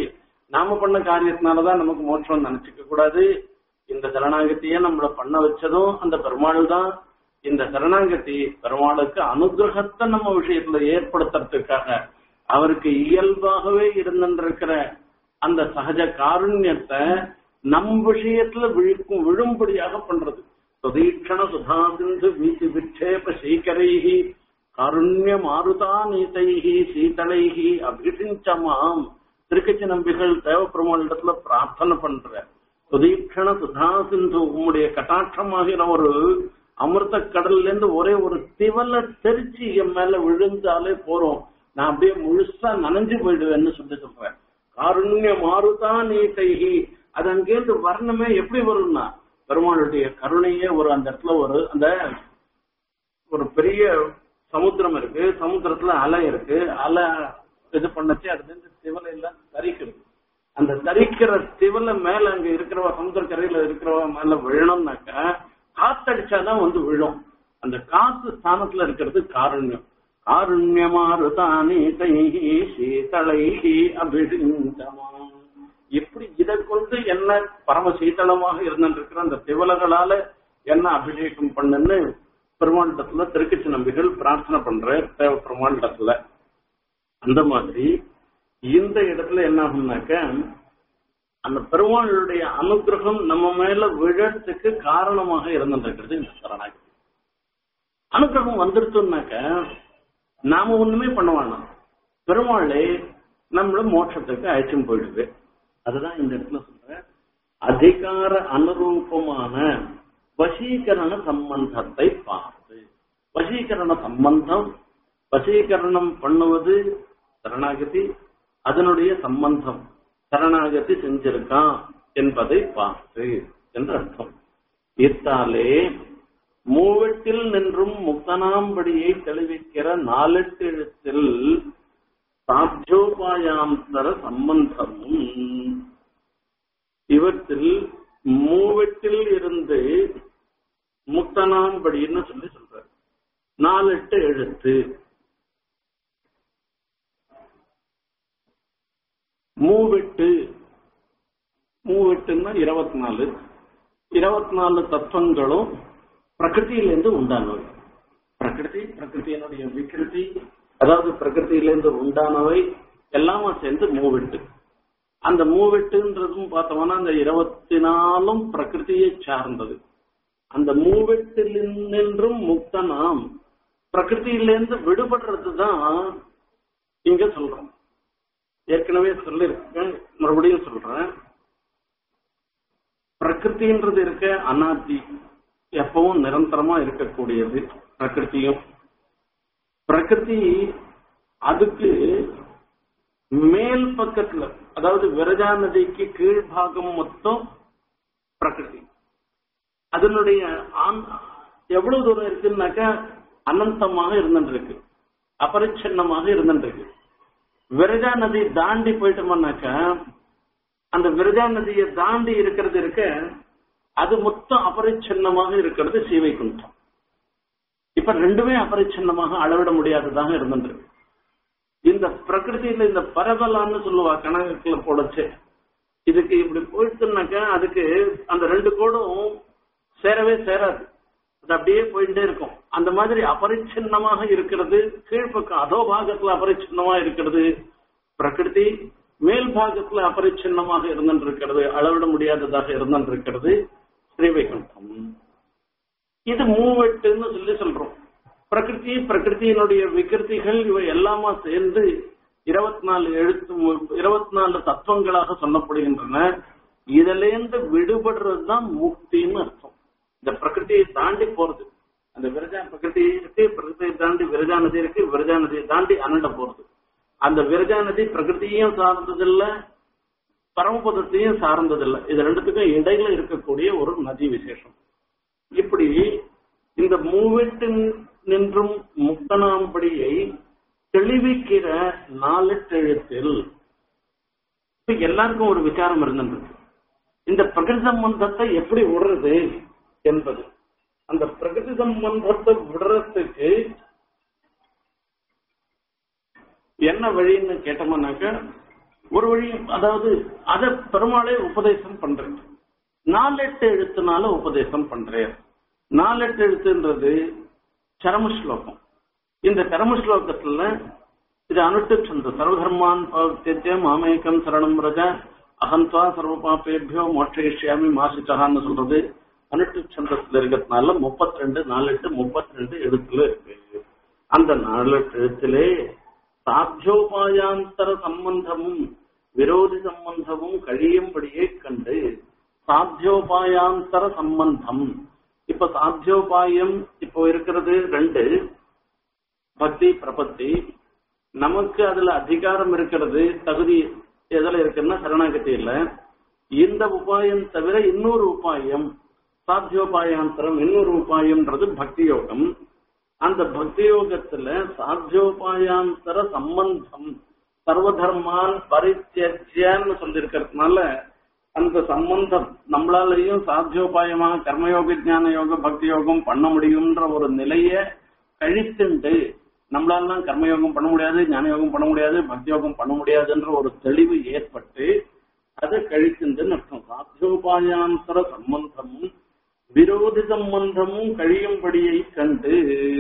நாம பண்ண காரியத்தினாலதான் நமக்கு மோட்சம் நினைச்சுக்க கூடாது இந்த சரணாகத்தியே நம்மள பண்ண வச்சதும் அந்த பெருமாள் தான் இந்த சரணாகதி பெருமாளுக்கு அனுகிரகத்தை நம்ம விஷயத்துல ஏற்படுத்துறதுக்காக அவருக்கு இயல்பாகவே இருந்திருக்கிற அந்த சகஜ காருண்யத்தை நம் விஷயத்துல விழுக்கும் விழும்படியாக பண்றது சுதீட்சண சுதா சிந்து வீசி விட்சேப சீக்கரைஹி காருண்ய மாருதா நீதைஹி சீதளைஹி அபிஷிஞ்சமாம் திருக்கச்சி நம்பிகள் தேவப்பெருமாளிடத்துல பிரார்த்தனை பண்ற சுதீட்சண சுதா சிந்து உம்முடைய கட்டாட்சமாகிற ஒரு அமிர்த கடல்ல இருந்து ஒரே ஒரு திவலை தெரிச்சு என் மேல விழுந்தாலே போறோம் நான் அப்படியே முழுசா நனைஞ்சு போயிடுவேன்னு சொல்லி சொல்றேன் காருண்ய மாறுதா நீட்டைகி அது அங்கேருந்து வரணுமே எப்படி வரும்னா பெருமாளுடைய கருணையே ஒரு அந்த இடத்துல ஒரு அந்த ஒரு பெரிய சமுத்திரம் இருக்கு சமுத்திரத்துல அலை இருக்கு அலை இது பண்ணச்சு அதுல இருந்து திவலை எல்லாம் தரிக்கிறது அந்த தரிக்கிற திவலை மேல அங்க இருக்கிறவ சமுத்திர கரையில இருக்கிறவ மேல விழணும்னாக்கா காத்தடிச்சாதான் வந்து விழும் அந்த காத்து ஸ்தானத்துல இருக்கிறது காருண்யம் காருண்யமாருதானி தைஹி சீதளைஹி அபிஷிஞ்சமாம் எப்படி இதை கொண்டு என்ன பரம சீதளமாக இருந்திருக்கிற அந்த திவலைகளால என்ன அபிஷேகம் பண்ணுன்னு பெருமாண்டத்துல திருக்கச்சி நம்பிகள் பிரார்த்தனை பண்ற தேவ பெருமாண்டத்துல அந்த மாதிரி இந்த இடத்துல என்ன ஆகும்னாக்க அந்த பெருமாளுடைய அனுகிரகம் நம்ம மேல விழறதுக்கு காரணமாக இருந்திருக்கிறது இந்த சரணாகதி அனுகிரகம் வந்துருச்சுனாக்க நாம ஒண்ணுமே பண்ண வேணாம் பெருமாளே நம்மள மோட்சத்துக்கு அழைச்சும் போயிடுது அதுதான் இந்த இடத்துல சொல்ற அதிகார அனுரூபமான வசீகரண சம்பந்தத்தை பார்த்து வசீகரண சம்பந்தம் வசீகரணம் பண்ணுவது சரணாகதி அதனுடைய சம்பந்தம் சரணாகதி செஞ்சிருக்கான் என்பதை பார்த்து என்று அர்த்தம் இத்தாலே மூவெட்டில் நின்றும் முக்தனாம்படியை தெளிவிக்கிற நாலெட்டு எழுத்தில் சாத்தியோபாயாந்தர சம்பந்தமும் இவற்றில் மூவெட்டில் இருந்து முக்தனாம்படின்னு சொல்லி சொல்றார் நாலெட்டு எழுத்து மூவெட்டு மூவெட்டுன்னா இருபத்தி நாலு இருபத்தி நாலு தத்துவங்களும் பிரகிருதியிலிருந்து உண்டானவை பிரகிருதி பிரகிருதியினுடைய விகிருதி அதாவது பிரகிருதியிலிருந்து உண்டானவை எல்லாமே சேர்ந்து மூவெட்டு அந்த மூவெட்டுன்றதும் பார்த்தோம்னா அந்த இருபத்தி நாலும் பிரகிருதியை சார்ந்தது அந்த மூவெட்டில் நின்றும் முக்தனாம் பிரகிருதியிலிருந்து விடுபடுறது தான் இங்க சொல்றோம் ஏற்கனவே சொல்லியிருக்கேன் மறுபடியும் சொல்றேன் பிரகிருதின்றது இருக்க அனாதி எப்பவும் நிரந்தரமா இருக்கக்கூடியது பிரகிருதியும் பிரகிருதி அதுக்கு மேல் பக்கத்துல அதாவது விரஜா நதிக்கு கீழ்பாகம் மொத்தம் பிரகிருதி அதனுடைய எவ்வளவு தூரம் இருக்குன்னாக்கா அனந்தமாக இருந்துருக்கு அபரிச்சின்னமாக இருந்துருக்கு விரஜா நதி தாண்டி போயிட்டோம்னாக்கா அந்த விரஜா நதியை தாண்டி இருக்கிறது இருக்க அது மொத்தம் அபரிச்சின்னமாக இருக்கிறது சீவைகுண்டம் இப்ப ரெண்டுமே அபரிச்சின்னமாக அளவிட முடியாததாக இருந்துருக்கு இந்த பிரகிருதியில இந்த பரவலான்னு சொல்லுவா கணக்குல போடச்சு இதுக்கு இப்படி போயிட்டுனாக்கா அதுக்கு அந்த ரெண்டு கோடும் சேரவே சேராது அது அப்படியே போயிட்டே இருக்கும் அந்த மாதிரி அபரிச்சின்னமாக இருக்கிறது கீழ்ப்பக்கம் அதோ பாகத்துல அபரிச்சின்னமா இருக்கிறது பிரகிருதி மேல் பாகத்துல அபரிச்சின்னமாக இருந்திருக்கிறது அளவிட முடியாததாக இருந்திருக்கிறது ஸ்ரீவைகுண்டம் இது மூவெட்டுன்னு சொல்லி சொல்றோம் பிரகிருதி பிரகிருதியினுடைய விகிருதிகள் இவை எல்லாமா சேர்ந்து இருபத்தி நாலு எழுத்து இருபத்தி நாலு தத்துவங்களாக சொல்லப்படுகின்றன இதிலேருந்து விடுபடுறதுதான் முக்தின்னு அர்த்தம் இந்த பிரகிருதியை தாண்டி போறது அந்த விரஜா பிரகிருதி இருக்கு பிரகிருதியை தாண்டி விரஜா நதி இருக்கு விரஜா நதியை தாண்டி அனண்ட போறது அந்த விரஜா நதி பிரகிருதியையும் சார்ந்ததில்ல பரமபதத்தையும் சார்ந்ததில்லை இது ரெண்டுத்துக்கும் இடையில இருக்கக்கூடிய ஒரு நதி விசேஷம் இப்படி இந்த மூவெட்டு நின்றும் முக்தனாம்படியை தெளிவிக்கிற நாலெட்டெழுத்தில் இப்ப எல்லாருக்கும் ஒரு விசாரம் இருந்திருக்கு இந்த பிரகிருதி சம்பந்தத்தை எப்படி விடுறது என்பது அந்த பிரகிருதி சம்பந்தத்தை விடுறதுக்கு என்ன வழின்னு கேட்டோம்னாக்க ஒரு வழி அதாவது அத பெருமாளே உபதேசம் பண்றேன் நாலெட்டு எழுத்துனால உபதேசம் பண்றேன் நாலெட்டு எழுத்துன்றது சரம ஸ்லோகம் இந்த கர்ம ஸ்லோகத்துல இது அனுட்டு சந்த சர்வதர்மான் பவத்தியம் மாமேகம் சரணம் ரஜ அகந்த்வா சர்வ பாப்பேபியோ மோட்சயிஷ்யாமி மாசிச்சகான்னு சொல்றது அனுட்டு சந்தத்துல இருக்கிறதுனால முப்பத்தி ரெண்டு நாலெட்டு முப்பத்தி ரெண்டு எழுத்துல இருக்கு அந்த நாலெட்டு எழுத்திலே சாத்தியோபாயாந்தர சம்பந்தமும் விரோதி சம்பந்தமும் கழியும்படியே கண்டு சாத்தியோபாயாந்தர சம்பந்தம் இப்ப சாத்தியோபாயம் இப்போ இருக்கிறது ரெண்டு பக்தி பிரபத்தி நமக்கு அதுல அதிகாரம் இருக்கிறது தகுதி எதுல இருக்குன்னா சரணாகதியில இந்த உபாயம் தவிர இன்னொரு உபாயம் சாத்தியோபாயாந்தரம் இன்னொரு உபாயம்ன்றது பக்தி யோகம் அந்த பக்தி யோகத்துல சாத்தியோபாயாந்தர சம்பந்தம் சர்வதர்மான் பரித்தியன்னு சொல்லியிருக்கிறதுனால அந்த சம்பந்தம் நம்மளாலையும் சாத்தியோபாயமா கர்மயோக ஞான யோக பக்தி யோகம் பண்ண முடியும்ன்ற ஒரு நிலைய கழித்துண்டு நம்மளாலாம் கர்மயோகம் பண்ண முடியாது ஞான யோகம் பண்ண முடியாது பக்தி யோகம் பண்ண முடியாதுன்ற ஒரு தெளிவு ஏற்பட்டு அது கழித்துண்டுன்னு அர்த்தம் சாத்தியோபாயாந்தர சம்பந்தமும் விரோதி சம்பந்தமும் கழியும்படியை கண்டு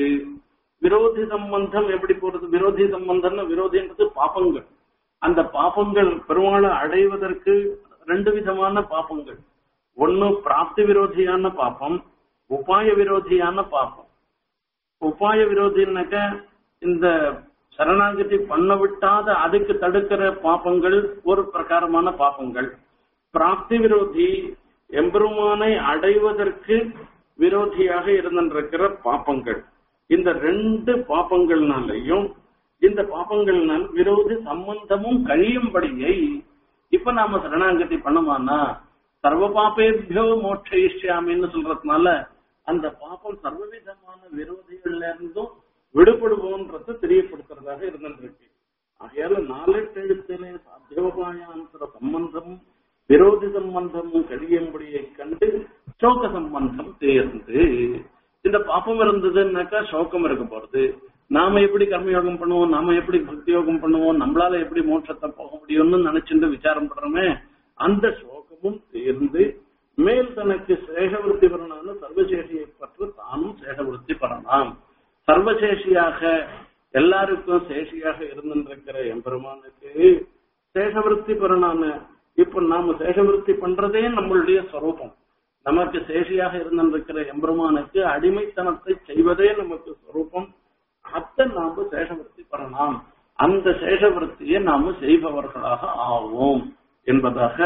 விரோதி சம்பந்தம் எப்படி போறது விரோதி சம்பந்தம்னு விரோதின்றது பாப்பங்கள் அந்த பாப்பங்கள் பெருமாளை அடைவதற்கு ரெண்டு விதமான பாப்பங்கள் ஒன்னு பிராப்தி விரோதியான பாப்பம் உபாய விரோதியான பாப்பம் உபாய விரோதின்னாக்க இந்த சரணாகதி பண்ண விட்டாத அதுக்கு தடுக்கிற பாப்பங்கள் ஒரு பிரகாரமான பாப்பங்கள் பிராப்தி விரோதி எம்பெருமானை அடைவதற்கு விரோதியாக இருந்திருக்கிற பாப்பங்கள் இந்த ரெண்டு பாப்பங்கள்னாலையும் இந்த பாப்பங்கள்னால் விரோதி சம்பந்தமும் கழியும்படியை இப்ப நாம சரணாகதி பண்ணமானா சர்வ பாப்பேபியோ மோட்சயிஷ்யாமின்னு சொல்றதுனால அந்த பாப்பம் சர்வவிதமான விரோதிகள்ல இருந்தும் விடுபடுவோன்றது தெரியப்படுத்துறதாக இருந்திருக்கு ஆகையால நாலெட்டு எழுத்திலே சாத்தியோபாயாந்திர சம்பந்தம் விரோதி சம்பந்தமும் கழியும்படியை கண்டு சோக சம்பந்தம் தேர்ந்து இந்த பாப்பம் இருந்ததுன்னாக்கா சோகம் இருக்க போறது நாம எப்படி கர்மயோகம் பண்ணுவோம் நாம எப்படி பக்தி யோகம் பண்ணுவோம் நம்மளால எப்படி மோட்சத்தை போக முடியும்னு நினைச்சுட்டு விசாரம் பண்றோமே அந்த சோகமும் தேர்ந்து மேல் தனக்கு சேகவிருத்தி பெறனான சர்வசேஷியை பற்று தானும் சேகவிருத்தி பெறலாம் சர்வசேஷியாக எல்லாருக்கும் சேஷியாக இருந்திருக்கிற எம்பெருமானுக்கு சேஷவிருத்தி பெறனான இப்ப நாம சேஷவிருத்தி பண்றதே நம்மளுடைய ஸ்வரூபம் நமக்கு சேஷியாக இருந்திருக்கிற எம்பெருமானுக்கு அடிமைத்தனத்தை செய்வதே நமக்கு ஸ்வரூபம் அத்தை நாம சேஷவிருத்தி பெறலாம் அந்த சேஷவிருத்தியை நாம செய்பவர்களாக ஆவோம் என்பதாக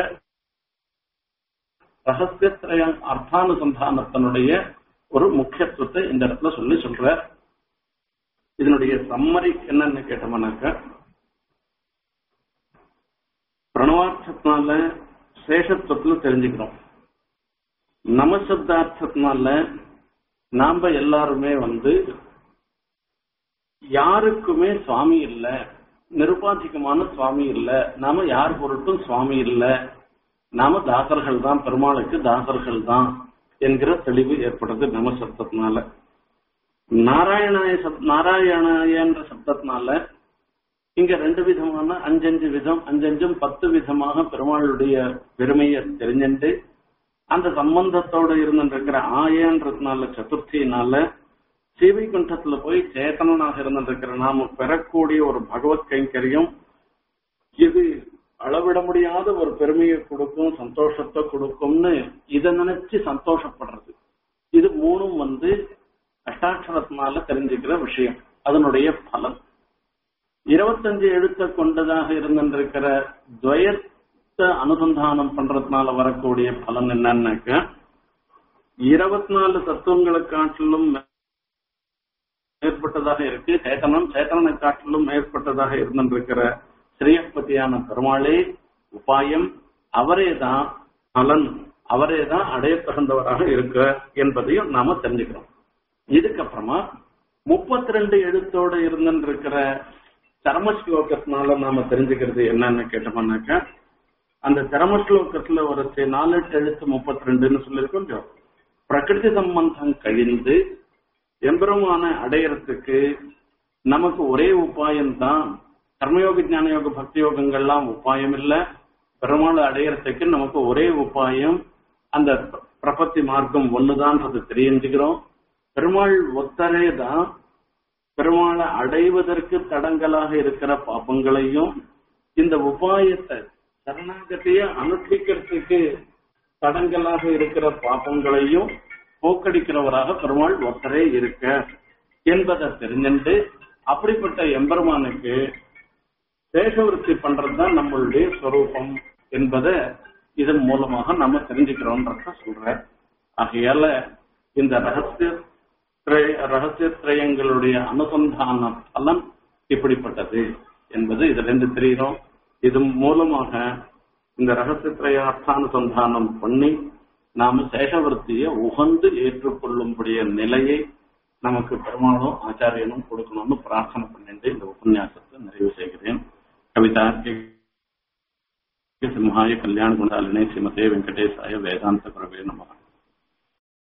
ரகசியத்திரயம் அர்த்தானுசந்தானத்தினுடைய ஒரு முக்கியத்துவத்தை இந்த இடத்துல சொல்லி சொல்ற இதனுடைய சம்மரி என்னன்னு கேட்டோம்னாக்க பிரணவார்த்தத்தினால சேஷத்துவத்துல தெரிஞ்சுக்கிறோம் நமசப்தார்த்தத்தினால நாம எல்லாருமே வந்து யாருக்குமே சுவாமி இல்ல நிருபாதிகமான சுவாமி இல்ல நாம யார் பொருட்டும் சுவாமி இல்ல நாம தாசர்கள் தான் பெருமாளுக்கு தாசர்கள் தான் என்கிற தெளிவு ஏற்படுறது நம சப்தத்தினால நாராயணாய சப் நாராயணாய என்ற சப்தத்தினால இங்க ரெண்டு விதமான அஞ்சஞ்சு விதம் அஞ்சஞ்சும் பத்து விதமாக பெருமாளுடைய பெருமையை தெரிஞ்சுட்டு அந்த சம்பந்தத்தோட இருந்துருக்கிற ஆயன்றதுனால சதுர்த்தினால சீவைகுண்டத்துல போய் சேத்தனனாக இருந்திருக்கிற நாம பெறக்கூடிய ஒரு பகவத் கைங்கரியம் இது அளவிட முடியாத ஒரு பெருமையை கொடுக்கும் சந்தோஷத்தை கொடுக்கும்னு இதை நினைச்சு சந்தோஷப்படுறது இது மூணும் வந்து அஷ்டாட்சரத்தினால தெரிஞ்சுக்கிற விஷயம் அதனுடைய பலன் இருபத்தஞ்சு எழுத்த கொண்டதாக இருந்திருக்கிற துவயத்தை அனுசந்தானம் பண்றதுனால வரக்கூடிய பலன் என்னன்னாக்க இருபத்தி நாலு தத்துவங்களை காட்டிலும் மேற்பட்டதாக இருக்கு சேத்தனம் சேத்தனை காட்டிலும் மேற்பட்டதாக இருந்திருக்கிற ஸ்ரீயப்பதியான பெருமாளே உபாயம் அவரே தான் பலன் அவரே தான் அடைய தகுந்தவராக இருக்க என்பதையும் நாம தெரிஞ்சுக்கிறோம் இதுக்கப்புறமா முப்பத்தி ரெண்டு எழுத்தோட இருந்திருக்கிற சரம ஸ்லோகத்தினால நாம தெரிஞ்சுக்கிறது என்னன்னு கேட்டோம்னாக்க அந்த சரம ஸ்லோகத்துல ஒரு நாலெட்டு எழுத்து முப்பத்தி ரெண்டுன்னு சொல்லியிருக்கோம் பிரகிருதி சம்பந்தம் கழிந்து எம்பெருமான அடையறதுக்கு நமக்கு ஒரே உபாயம்தான் கர்மயோக ஞானயோக பக்தி யோகங்கள்லாம் உபாயம் இல்ல பெருமாள் அடையறதுக்கு நமக்கு ஒரே உபாயம் அந்த பிரபத்தி மார்க்கம் ஒண்ணுதான்றது தெரிஞ்சுக்கிறோம் பெருமாள் ஒத்தரே தான் பெருமாளை அடைவதற்கு தடங்கலாக இருக்கிற பாப்பங்களையும் இந்த உபாயத்தை சரணாகத்தையே அனுஷ்டிக்கிறதுக்கு தடங்கலாக இருக்கிற பாப்பங்களையும் போக்கடிக்கிறவராக பெருமாள் ஒத்தரே இருக்க என்பதை தெரிஞ்சுட்டு அப்படிப்பட்ட எம்பெருமானுக்கு சேஷவருத்தி பண்றதுதான் நம்மளுடைய ஸ்வரூபம் என்பதை இதன் மூலமாக நம்ம தெரிஞ்சுக்கிறோம்ன்றத சொல்ற ஆகையால இந்த ரகசிய ரகசிய திரயங்களுடைய அனுசந்தான பலன் இப்படிப்பட்டது என்பது இதுல இருந்து தெரிகிறோம் இது மூலமாக இந்த ரகசிய திரய அர்த்தானுசந்தானம் பண்ணி நாம சேஷவர்த்தியை உகந்து ஏற்றுக்கொள்ளும்படிய நிலையை நமக்கு பெருமாளும் ஆச்சாரியனும் கொடுக்கணும்னு பிரார்த்தனை பண்ணிட்டு இந்த உபன்யாசத்தை நிறைவு செய்கிறேன் கவிதா சிம்ஹாய கல்யாண குண்டாலினே ஸ்ரீமதே வெங்கடேசாய வேதாந்த பிரவே நமக